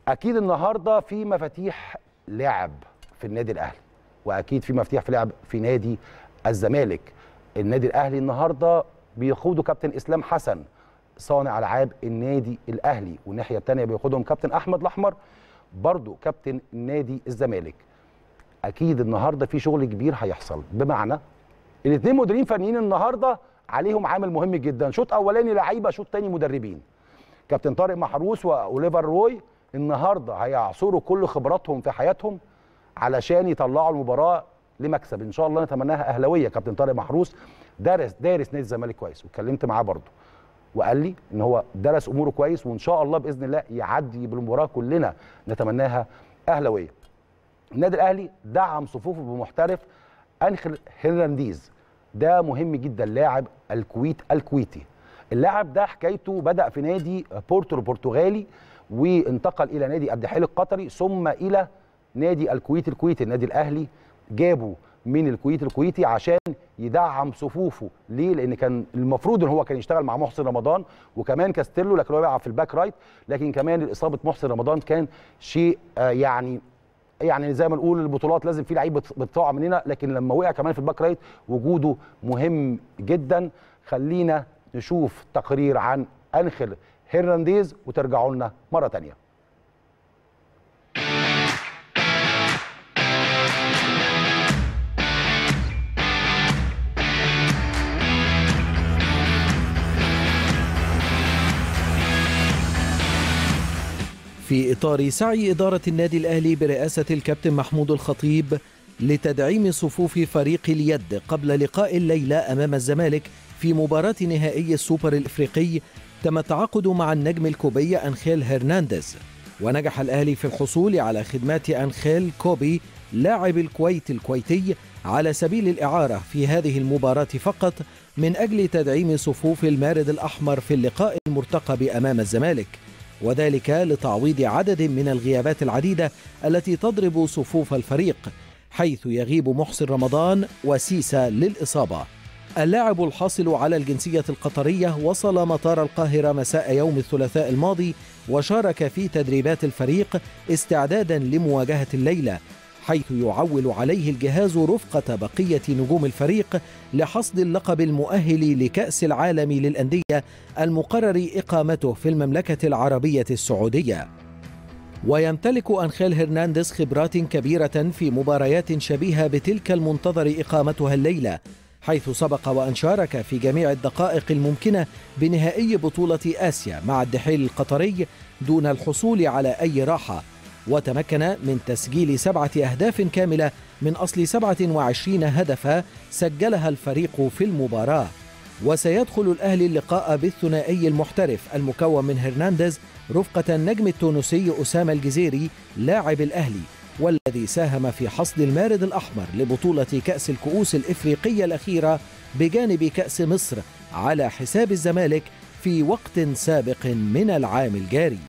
اكيد النهارده في مفاتيح لعب في النادي الاهلي واكيد في مفاتيح في لعب في نادي الزمالك النادي الاهلي النهارده بيقوده كابتن اسلام حسن صانع العاب النادي الاهلي والناحيه الثانيه بيقودهم كابتن احمد الاحمر برضو كابتن نادي الزمالك اكيد النهارده في شغل كبير هيحصل بمعنى الاثنين مديرين فنيين النهارده عليهم عامل مهم جدا شوط اولاني لعيبه شوط ثاني مدربين كابتن طارق محروس واوليفر روي النهارده هيعصروا كل خبراتهم في حياتهم علشان يطلعوا المباراه لمكسب ان شاء الله نتمناها اهلاويه كابتن طارق محروس دارس دارس نادي الزمالك كويس واتكلمت معاه برضه وقال لي ان هو درس اموره كويس وان شاء الله باذن الله يعدي بالمباراه كلنا نتمناها اهلاويه النادي الاهلي دعم صفوفه بمحترف انخل هيرنانديز ده مهم جدا لاعب الكويت الكويتي اللاعب ده حكايته بدا في نادي بورتو البرتغالي وانتقل الى نادي الدحيل القطري ثم الى نادي الكويت الكويتي النادي الاهلي جابه من الكويت الكويتي عشان يدعم صفوفه ليه لان كان المفروض ان هو كان يشتغل مع محسن رمضان وكمان كاستيلو لكن هو بيلعب في الباك رايت لكن كمان اصابه محسن رمضان كان شيء آه يعني يعني زي ما نقول البطولات لازم في لعيب بتقع مننا لكن لما وقع كمان في الباك رايت وجوده مهم جدا خلينا نشوف تقرير عن انخل هيرنانديز وترجعوا لنا مره ثانيه في إطار سعي إدارة النادي الأهلي برئاسة الكابتن محمود الخطيب لتدعيم صفوف فريق اليد قبل لقاء الليلة أمام الزمالك في مباراة نهائي السوبر الإفريقي تم التعاقد مع النجم الكوبي أنخيل هرنانديز ونجح الأهلي في الحصول على خدمات أنخيل كوبي لاعب الكويت الكويتي على سبيل الإعارة في هذه المباراة فقط من أجل تدعيم صفوف المارد الأحمر في اللقاء المرتقب أمام الزمالك وذلك لتعويض عدد من الغيابات العديدة التي تضرب صفوف الفريق حيث يغيب محسن رمضان وسيسا للإصابة اللاعب الحاصل على الجنسية القطرية وصل مطار القاهرة مساء يوم الثلاثاء الماضي وشارك في تدريبات الفريق استعدادا لمواجهة الليلة حيث يعول عليه الجهاز رفقة بقية نجوم الفريق لحصد اللقب المؤهل لكأس العالم للأندية المقرر إقامته في المملكة العربية السعودية ويمتلك أنخيل هرنانديز خبرات كبيرة في مباريات شبيهة بتلك المنتظر إقامتها الليلة حيث سبق وأن شارك في جميع الدقائق الممكنة بنهائي بطولة آسيا مع الدحيل القطري دون الحصول على أي راحة وتمكن من تسجيل سبعة أهداف كاملة من أصل 27 هدفا سجلها الفريق في المباراة وسيدخل الأهلي اللقاء بالثنائي المحترف المكون من هرنانديز رفقة النجم التونسي أسامة الجزيري لاعب الأهلي والذي ساهم في حصد المارد الأحمر لبطولة كأس الكؤوس الإفريقية الأخيرة بجانب كأس مصر على حساب الزمالك في وقت سابق من العام الجاري